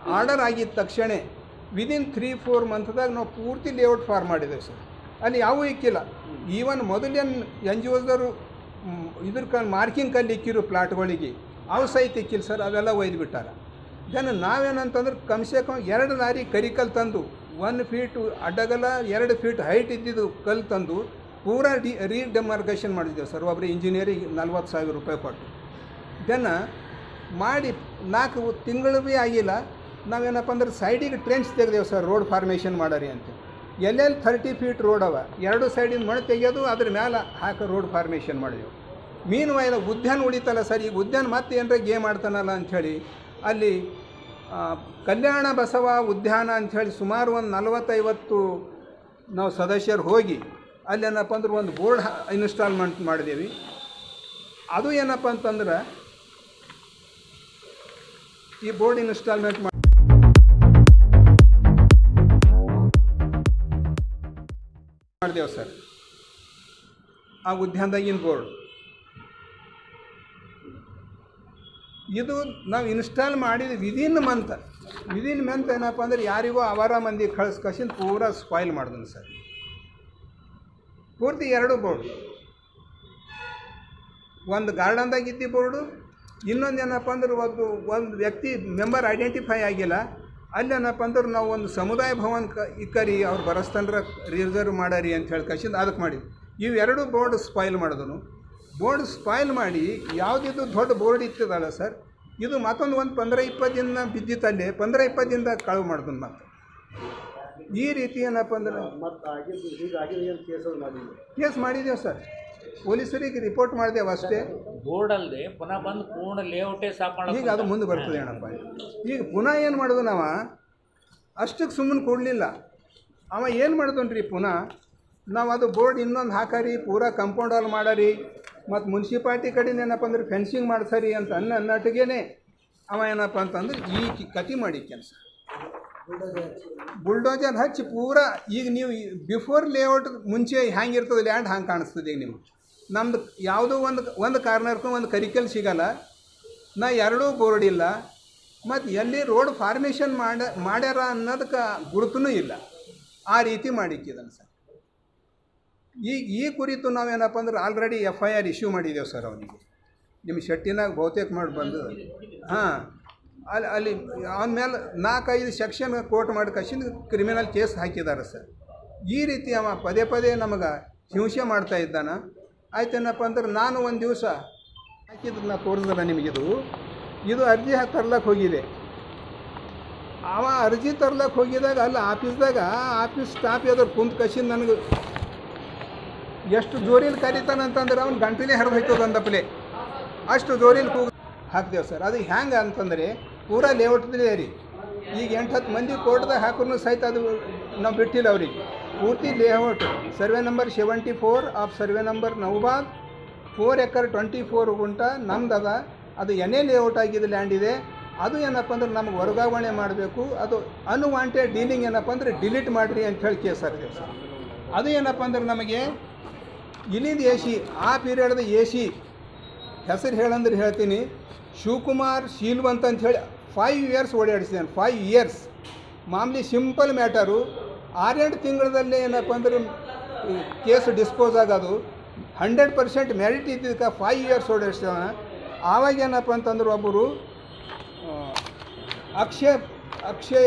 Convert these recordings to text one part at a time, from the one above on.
Order ಆಗಿದ್ದ ತಕ್ಷಣ within three four ಮಂತ್ದಾಗ ನಾವು ಪೂರ್ತಿ ಲೇಔಟ್ ಫಾರ್ ಮಾಡಿದ್ದೇವೆ ಸರ್ ಅಲ್ಲಿ ಯಾವೂ ಇಕ್ಕಿಲ್ಲ ಈವನ್ ಮೊದಲೇನು ಎನ್ ಜಿ ಒದವರು ಇದ್ರ ಕ ಮಾರ್ಕಿಂಗ್ ಕಲ್ಲಿ ಇಕ್ಕಿರು ಪ್ಲಾಟ್ಗಳಿಗೆ ಅವು ಸಹಿತ ಇಕ್ಕಿಲ್ಲ ಸರ್ ಅವೆಲ್ಲ ಒಯ್ದು ಬಿಟ್ಟಾರ ದೆನ್ ನಾವೇನಂತಂದ್ರೆ ಕಮ್ಸೆ ಕಮ್ ಎರಡು ಲಾರಿ ಕರಿಕಲ್ ತಂದು ಒನ್ ಫೀಟ್ ಅಡ್ಡಗಲ ಎರಡು ಫೀಟ್ ಹೈಟ್ ಇದ್ದಿದ್ದು ಕಲ್ಲು ತಂದು ಪೂರಾ ಡಿ ರೀಡೆಮಾರ್ಕೇಷನ್ ಮಾಡಿದ್ದೇವೆ ಸರ್ ಒಬ್ಬರು ಇಂಜಿನಿಯರಿಗೆ ನಲ್ವತ್ತು ಸಾವಿರ ರೂಪಾಯಿ ಕೊಟ್ಟು ದೆನ್ ಮಾಡಿ ನಾಲ್ಕು ತಿಂಗಳು ಭೀ ಆಗಿಲ್ಲ ನಾವೇನಪ್ಪ ಅಂದ್ರೆ ಸೈಡಿಗೆ ಟ್ರೆಂಚ್ ತೆಗ್ದೇವು ಸರ್ ರೋಡ್ ಫಾರ್ಮೇಷನ್ ಮಾಡರಿ ಅಂತ ಎಲ್ಲೆಲ್ಲಿ ಥರ್ಟಿ ಫೀಟ್ ರೋಡ್ ಅವ ಎರಡು ಸೈಡಿನ ಮಣ್ಣು ತೆಗೆಯೋದು ಅದ್ರ ಮೇಲೆ ಹಾಕಿ ರೋಡ್ ಫಾರ್ಮೇಷನ್ ಮಾಡಿದೆವು ಮೀನು ವೈಲ ಉದ್ಯಾನ ಉಳಿತಲ್ಲ ಸರ್ ಈಗ ಉದ್ಯಾನ ಮತ್ತೆ ಏನರ ಗೇಮ್ ಆಡ್ತಾನಲ್ಲ ಅಂಥೇಳಿ ಅಲ್ಲಿ ಆ, ಕಲ್ಯಾಣ ಬಸವ ಉದ್ಯಾನ ಅಂಥೇಳಿ ಸುಮಾರು ಒಂದು ನಲವತ್ತೈವತ್ತು ನಾವು ಸದಸ್ಯರು ಹೋಗಿ ಅಲ್ಲಿ ಏನಪ್ಪ ಅಂದ್ರೆ ಒಂದು ಬೋರ್ಡ್ ಇನ್ಸ್ಟಾಲ್ಮೆಂಟ್ ಮಾಡಿದೇವಿ ಅದು ಏನಪ್ಪ ಅಂತಂದ್ರೆ ಈ ಬೋರ್ಡ್ ಇನ್ಸ್ಟಾಲ್ಮೆಂಟ್ ಮಾಡಿ ಮಾಡಿದೆವು ಸರ್ ಆ ಉದ್ಯಾನದಾಗಿನ ಬೋರ್ಡ್ ಇದು ನಾವು ಇನ್ಸ್ಟಾಲ್ ಮಾಡಿದ ವಿದಿನ್ ಮಂತ್ ವಿದಿನ್ ಮಂತ್ ಏನಪ್ಪ ಅಂದ್ರೆ ಯಾರಿಗೋ ಅವರ ಮಂದಿ ಕಳ್ಸಿ ಕಸಿಂದ ಪೂರಾ ಸ್ಪಾಯ್ಲ್ ಮಾಡಿದನು ಸರ್ ಪೂರ್ತಿ ಎರಡು ಬೋರ್ಡ್ ಒಂದು ಗಾರ್ಡನ್ದಾಗ ಇದ್ದಿ ಬೋರ್ಡು ಇನ್ನೊಂದು ಏನಪ್ಪ ಅಂದ್ರೆ ಒಂದು ಒಂದು ವ್ಯಕ್ತಿ ಮೆಂಬರ್ ಐಡೆಂಟಿಫೈ ಆಗಿಲ್ಲ ಅಲ್ಲಿ ಏನಪ್ಪ ಅಂದ್ರೆ ನಾವು ಒಂದು ಸಮುದಾಯ ಭವನ ಕ ಇಕ್ಕರಿ ಅವ್ರು ಬರಸ್ತಂದ್ರೆ ರಿಸರ್ವ್ ಮಾಡರಿ ಅಂತ ಹೇಳಿ ಕಸಿಂದ ಅದಕ್ಕೆ ಮಾಡಿ ಇವು ಎರಡು ಬೋರ್ಡ್ ಸ್ಪಾಯ್ಲ್ ಮಾಡಿದನು ಬೋರ್ಡ್ ಸ್ಪಾಯ್ಲ್ ಮಾಡಿ ಯಾವುದಿದು ದೊಡ್ಡ ಬೋರ್ಡ್ ಇತ್ತದಲ್ಲ ಸರ್ ಇದು ಮತ್ತೊಂದು ಒಂದು ಪಂದ್ರ ಇಪ್ಪತ್ತು ದಿನ ಬಿದ್ದಿತ್ತಲ್ಲಿ ಪಂದ್ರ ಇಪ್ಪತ್ತು ದಿನದಾಗ ಕಳುವು ಮಾಡಿದನು ಮತ್ತೆ ಈ ರೀತಿ ಏನಪ್ಪ ಅಂದ್ರೆ ಮತ್ತು ಆಗಿದ್ದು ಹೀಗಾಗಿ ಏನು ಕೇಸಸ್ ಮಾಡಿದ್ವಿ ಕೇಸ್ ಮಾಡಿದ್ದೇವೆ ಸರ್ ಪೊಲೀಸರಿಗೆ ರಿಪೋರ್ಟ್ ಮಾಡಿದೆವು ಅಷ್ಟೇ ಬೋರ್ಡ್ ಅಲ್ಲದೆ ಪುನಃ ಬಂದು ಪೂರ್ಣ ಲೇಔಟೇ ಸಾಫ್ ಈಗ ಅದು ಮುಂದೆ ಬರ್ತದೆ ಅಣ್ಣಪ್ಪ ಈಗ ಪುನಃ ಏನು ಮಾಡೋದು ನಾವು ಅಷ್ಟಕ್ಕೆ ಸುಮ್ಮನೆ ಕೊಡಲಿಲ್ಲ ಅವ ಏನು ಮಾಡಿದನ್ರಿ ಪುನಃ ನಾವು ಅದು ಬೋರ್ಡ್ ಇನ್ನೊಂದು ಹಾಕಾರಿ ಪೂರಾ ಕಂಪೌಂಡ್ ವಾಲ್ ಮಾಡರಿ ಮತ್ತು ಮುನ್ಸಿಪಾಲ್ಟಿ ಕಡೆಯಿಂದ ಏನಪ್ಪ ಅಂದ್ರೆ ಫೆನ್ಸಿಂಗ್ ಮಾಡ್ಸರಿ ಅಂತ ಅನ್ನ ಅನ್ನಟ್ಟಿಗೆನೆ ಅವ ಏನಪ್ಪ ಅಂತಂದ್ರೆ ಈ ಕಿ- ಕತಿ ಮಾಡಿ ಕೆಲಸ ಬುಲ್ಡೋಜರ್ ಹಚ್ಚಿ ಪೂರಾ ಈಗ ನೀವು ಬಿಫೋರ್ ಲೇಔಟ್ ಮುಂಚೆ ಹ್ಯಾಂಗಿರ್ತದೆ ಲ್ಯಾಂಡ್ ಹಂಗೆ ಕಾಣಿಸ್ತದೆ ಈಗ ನಿಮ್ಗೆ ನಮ್ದು ಯಾವುದೋ ಒಂದು ಒಂದು ಕಾರ್ನರ್ಗೂ ಒಂದು ಕರಿಕಲ್ ಸಿಗಲ್ಲ ನಾ ಎರಡೂ ಬೋರ್ಡ್ ಇಲ್ಲ ಮತ್ತು ಎಲ್ಲಿ ರೋಡ್ ಫಾರ್ಮೇಷನ್ ಮಾಡ ಮಾಡ್ಯಾರ ಅನ್ನೋದಕ್ಕೆ ಗುರುತೂ ಇಲ್ಲ ಆ ರೀತಿ ಮಾಡಿಕ್ಕಿದ್ದಾನೆ ಸರ್ ಈಗ ಈ ಕುರಿತು ನಾವೇನಪ್ಪ ಅಂದ್ರೆ already F I R issue ಮಾಡಿದ್ದೇವೆ ಸರ್ ಅವನಿಗೆ ನಿಮ್ಮ ಶೆಟ್ಟಿನಾಗ ಬಹುತೇಕ ಮಾಡಿ ಬಂದು ಹಾಂ ಅಲ್ಲಿ ಅಲ್ಲಿ ಅವನ ಮೇಲೆ ನಾಲ್ಕೈದು ಸೆಕ್ಷನ್ ಕೋರ್ಟ್ ಮಾಡಿ ಕಸಿಂದ ಕ್ರಿಮಿನಲ್ ಕೇಸ್ ಹಾಕಿದ್ದಾರೆ ಸರ್ ಈ ರೀತಿ ಅವ ಪದೇ ಪದೇ ನಮಗೆ ಹಿಂಸೆ ಮಾಡ್ತಾ ಇದ್ದಾನ ಆಯ್ತೇನಪ್ಪ ಅಂದ್ರೆ ನಾನು ಒಂದು ದಿವಸ ಹಾಕಿದ್ದು ನಾ ತೋರಿಸಲ್ಲ ನಿಮಗಿದು ಇದು ಅರ್ಜಿ ತರ್ಲಕ್ಕೆ ಹೋಗಿದೆ ಅವ ಅರ್ಜಿ ತರ್ಲಕ್ಕೆ ಹೋಗಿದಾಗ ಅಲ್ಲಿ ಆಫೀಸ್ದಾಗ ಆಫೀಸ್ ಸ್ಟಾಫ್ ಯಾವ್ದಾರು ಕುಂತ್ ಕಸಿಂದ ನನಗೆ ಎಷ್ಟು ಜೋರಿಲಿ ಕರಿತಾನಂತಂದ್ರೆ ಅವ್ನು ಗಂಟಲೇ ಹರಿದು ಹೋಯ್ತದ ಅಂದಪ್ಪಲೆ ಅಷ್ಟು ಜೋರಿಲಿ ಕೂಗ ಹಾಕ್ತೇವೆ ಸರ್ ಅದು ಹ್ಯಾಂಗೆ ಅಂತಂದರೆ ಪೂರಾ ಲೇಔಟ್ದೇ ರೀ ಈಗ ಎಂಟು ಹತ್ತು ಮಂದಿ ಕೋರ್ಟ್ದಾಗ ಹಾಕಿದ್ರು ಸಹಿತ ಅದು ನಾವು ಬಿಟ್ಟಿಲ್ಲ ಅವ್ರಿಗೆ ಪೂರ್ತಿ layout survey number seventy four of survey number Naubad four acre twenty four ಗುಂಟ ನಮ್ದು ಅದ ಅದು ಎನೇ ಲೇಔಟ್ ಆಗಿದ್ದು ಲ್ಯಾಂಡ್ ಇದೆ ಅದು ಏನಪ್ಪ ಅಂದ್ರೆ ನಮ್ಗೆ ವರ್ಗಾವಣೆ ಮಾಡಬೇಕು ಅದು ಅನ್ವಾಂಟೆಡ್ ಡೀಲಿಂಗ್ ಏನಪ್ಪ ಅಂದ್ರೆ ಡಿಲೀಟ್ ಮಾಡಿರಿ ಅಂತ ಹೇಳಿ ಕೇಸ್ ಹಾಕ್ತೇವೆ ಸರ್ ಅದು ಏನಪ್ಪ ಅಂದ್ರೆ ನಮಗೆ ಇಲ್ಲಿಂದ ಎ ಸಿ ಆ ಪೀರಿಯಡ್ದ ಎ ಸಿ ಹೆಸರು ಹೇಳಂದ್ರೆ ಹೇಳ್ತೀನಿ ಶಿವಕುಮಾರ್ ಶೀಲ್ವಂತ್ ಅಂತ ಹೇಳಿ ಫೈವ್ ಇಯರ್ಸ್ ಓಡಾಡಿಸಿದ್ದಾನೆ ಫೈವ್ ಇಯರ್ಸ್ ಮಾಮೂಲಿ ಸಿಂಪಲ್ ಮ್ಯಾಟರು ಆರೆಂಟು ತಿಂಗಳದಲ್ಲೇ ಏನಪ್ಪ ಅಂದ್ರೆ ಕೇಸ್ ಡಿಸ್ಪೋಸ್ ಆಗೋದು ಹಂಡ್ರೆಡ್ ಪರ್ಸೆಂಟ್ ಮೆರಿಟ್ ಇದ್ದಿದ್ದಕ್ಕೆ ಫೈವ್ ಇಯರ್ಸ್ ಓಡಾಡಿಸ್ತಾನ ಆವಾಗ ಏನಪ್ಪ ಅಂತಂದ್ರೆ ಒಬ್ಬರು ಆ, Akshaya Akshaya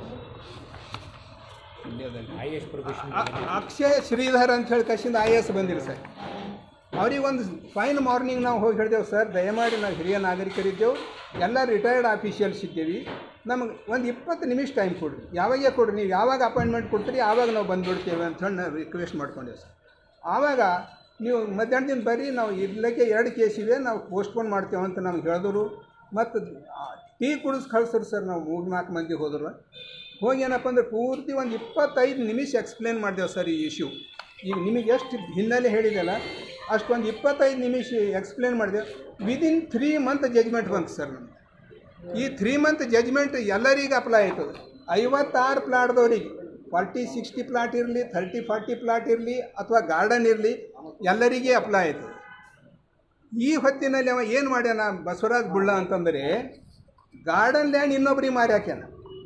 I S profession ಅ- ಅಕ್ಷಯ್ ಶ್ರೀಧರ್ ಅಂತ ಹೇಳಿ ಕಸಿಂದ ಐ ಎಸ್ ಬಂದಿರಿ ಸರ್ ಅವ್ರಿಗೆ ಒಂದು ಫೈನ್ ಮಾರ್ನಿಂಗ್ ನಾವು ಹೋಗಿ ಹೇಳಿದೆವು ಸರ್ ದಯಮಾಡಿ ನಾವು ಹಿರಿಯ ನಾಗರಿಕರಿದ್ದೆವು ಎಲ್ಲ ರಿಟೈರ್ಡ್ ಆಫೀಷಿಯಲ್ಸ್ ಇದ್ದೀವಿ ನಮಗೆ ಒಂದು ಇಪ್ಪತ್ತು ನಿಮಿಷ ಟೈಮ್ ಕೊಡ್ರಿ ಯಾವಾಗ ಕೊಡ್ರಿ ನೀವು ಯಾವಾಗ ಅಪಾಯಿಂಟ್ಮೆಂಟ್ ಕೊಡ್ತೀರಿ ಆವಾಗ ನಾವು ಬಂದುಬಿಡ್ತೇವೆ ಅಂತ ಹೇಳಿ ನಾವು ರಿಕ್ವೆಸ್ಟ್ ಮಾಡ್ಕೊಂಡೇವೆ ಸರ್ ಆವಾಗ ನೀವು ಮಧ್ಯಾಹ್ನದಿಂದ ಬರ್ರಿ ನಾವು ಇರ್ಲಿಕ್ಕೆ ಎರಡು ಕೇಸ್ ಇವೆ ನಾವು ಪೋಸ್ಟ್ಪೋನ್ ಮಾಡ್ತೇವೆ ಅಂತ ನಮ್ಗೆ ಹೇಳಿದ್ರು ಮತ್ತು ಟೀ ಕುಡಿಸ್ ಕಳ್ಸ್ರಿ ಸರ್ ನಾವು ಮೂರು ನಾಲ್ಕು ಮಂದಿ ಹೋದ್ರು ಹೋಗಿ ಏನಪ್ಪ ಅಂದ್ರೆ ಪೂರ್ತಿ ಒಂದು ಇಪ್ಪತ್ತೈದು ನಿಮಿಷ ಎಕ್ಸ್ಪ್ಲೇನ್ ಮಾಡಿದೆವು ಸರ್ ಈ ಇಶ್ಯೂ ಈಗ ನಿಮಗೆ ಎಷ್ಟು ಹಿನ್ನೆಲೆ ಹೇಳಿದೆಲ್ಲ ಅಷ್ಟೊಂದು ಇಪ್ಪತ್ತೈದು ನಿಮಿಷ ಎಕ್ಸ್ಪ್ಲೇನ್ ಮಾಡಿದೆ ವಿದಿನ್ ತ್ರೀ ಮಂತ್ ಜಜ್ಮೆಂಟ್ ಬಂತು ಸರ್ ನಮ್ಗೆ ಈ ತ್ರೀ ಮಂತ್ ಜಜ್ಮೆಂಟ್ ಎಲ್ಲರಿಗೆ ಅಪ್ಲೈ ಆಯ್ತದೆ ಐವತ್ತಾರು ಪ್ಲಾಟ್ದವ್ರಿಗೆ ಫಾರ್ಟಿ ಸಿಕ್ಸ್ಟಿ ಪ್ಲಾಟ್ ಇರಲಿ ಥರ್ಟಿ ಫಾರ್ಟಿ ಪ್ಲಾಟ್ ಇರಲಿ ಅಥವಾ ಗಾರ್ಡನ್ ಇರಲಿ ಎಲ್ಲರಿಗೆ ಅಪ್ಲೈ ಆಯ್ತದೆ ಈ ಹೊತ್ತಿನಲ್ಲಿ ಅವ ಏನು ಮಾಡ್ಯಾನ ಬಸವರಾಜ್ ಬುಳ್ಳ ಅಂತಂದರೆ ಗಾರ್ಡನ್ ಲ್ಯಾಂಡ್ ಇನ್ನೊಬ್ರಿಗೆ ಮಾರಿ ಹಾಕ್ಯಾನ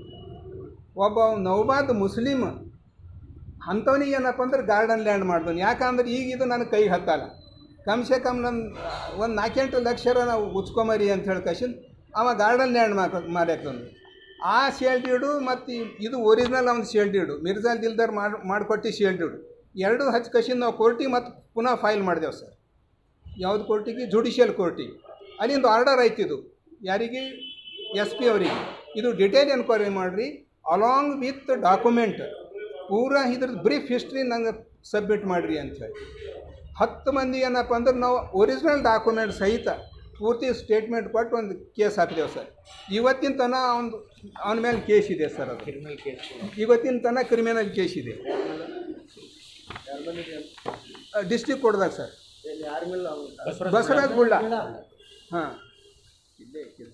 ಒಬ್ಬ ನೌಬಾದ್ ಮುಸ್ಲಿಮ್ ಅಂಥವನಿಗೆ ಏನಪ್ಪ ಅಂದ್ರೆ ಗಾರ್ಡನ್ ಲ್ಯಾಂಡ್ ಮಾಡ್ದೋನು ಯಾಕಂದ್ರೆ ಈಗ ಇದು ನನಗೆ ಕೈಗೆ ಹತ್ತಲ್ಲ ಕಮ್ಸೆ ಕಮ್ ನನ್ನ ಒಂದು ನಾಲ್ಕೆಂಟು ಲಕ್ಷರ ನಾವು ಉಚ್ಕೊಂಬರಿ ಅಂತ ಹೇಳಿ ಕಸಿನ್ ಅವ ಗಾರ್ಡನ್ ಲ್ಯಾಂಡ್ ಮಾಕ ಮಾರ್ಯಾಕಂದು ಆ ಶೇಲ್ಡೀಡು ಮತ್ತು ಇದು ಒರಿಜಿನಲ್ ಅವ್ನು ಶೇಲ್ಡೀಡು ಮಿರ್ಜಾ ದಿಲ್ದಾರ್ ಮಾಡಿ ಮಾಡಿಕೊಟ್ಟು ಶೇಲ್ಡೀಡು ಎರಡೂ ಹಚ್ಚಿ ಕಸಿನ್ ನಾವು ಕೋರ್ಟಿಗೆ ಮತ್ತು ಪುನಃ ಫೈಲ್ ಮಾಡಿದೆವು ಸರ್ ಯಾವ್ದು ಕೋರ್ಟಿಗೆ ಜುಡಿಷಿಯಲ್ ಕೋರ್ಟಿಗೆ ಅಲ್ಲಿಂದ ಆರ್ಡರ್ ಆಯ್ತಿದು ಯಾರಿಗೆ ಎಸ್ ಪಿ ಅವರಿಗೆ ಇದು ಡಿಟೇಲ್ ಎನ್ಕ್ವೈರಿ ಮಾಡಿರಿ ಅಲಾಂಗ್ ವಿತ್ ಡಾಕ್ಯುಮೆಂಟ್ ಪೂರಾ ಇದ್ರದ್ದು ಬ್ರೀಫ್ ಹಿಸ್ಟ್ರಿ ನಂಗೆ ಸಬ್ಮಿಟ್ ಮಾಡಿರಿ ಅಂಥೇಳಿ ಹತ್ತು ಮಂದಿ ಏನಪ್ಪ ಅಂದ್ರೆ ನಾವು ಒರಿಜಿನಲ್ ಡಾಕ್ಯುಮೆಂಟ್ ಸಹಿತ ಪೂರ್ತಿ ಸ್ಟೇಟ್ಮೆಂಟ್ ಕೊಟ್ಟು ಒಂದು ಕೇಸ್ ಹಾಕಿದೆವು ಸರ್ ಇವತ್ತಿನ ತನಕ ಅವ್ನು ಅವನ ಮೇಲೆ ಕೇಸ್ ಇದೆ ಸರ್ ಅದು ಕ್ರಿಮಿನಲ್ ಕೇಸ್ ಇವತ್ತಿನ ತನಕ ಕ್ರಿಮಿನಲ್ ಕೇಸ್ ಇದೆ ಯಾರ ಮೇಲೆ ಇದೆ? ಡಿಸ್ಟಿಕ್ ಕೊಡ್ದಾಗ ಸರ್ ಎಲ್ಲಿ ಯಾರ ಮೇಲೆ ಅವ್ನು- ಬಸವರಾಜ್ ಗುಳ್ಳ ಹಾಂ ಇಲ್ಲೇ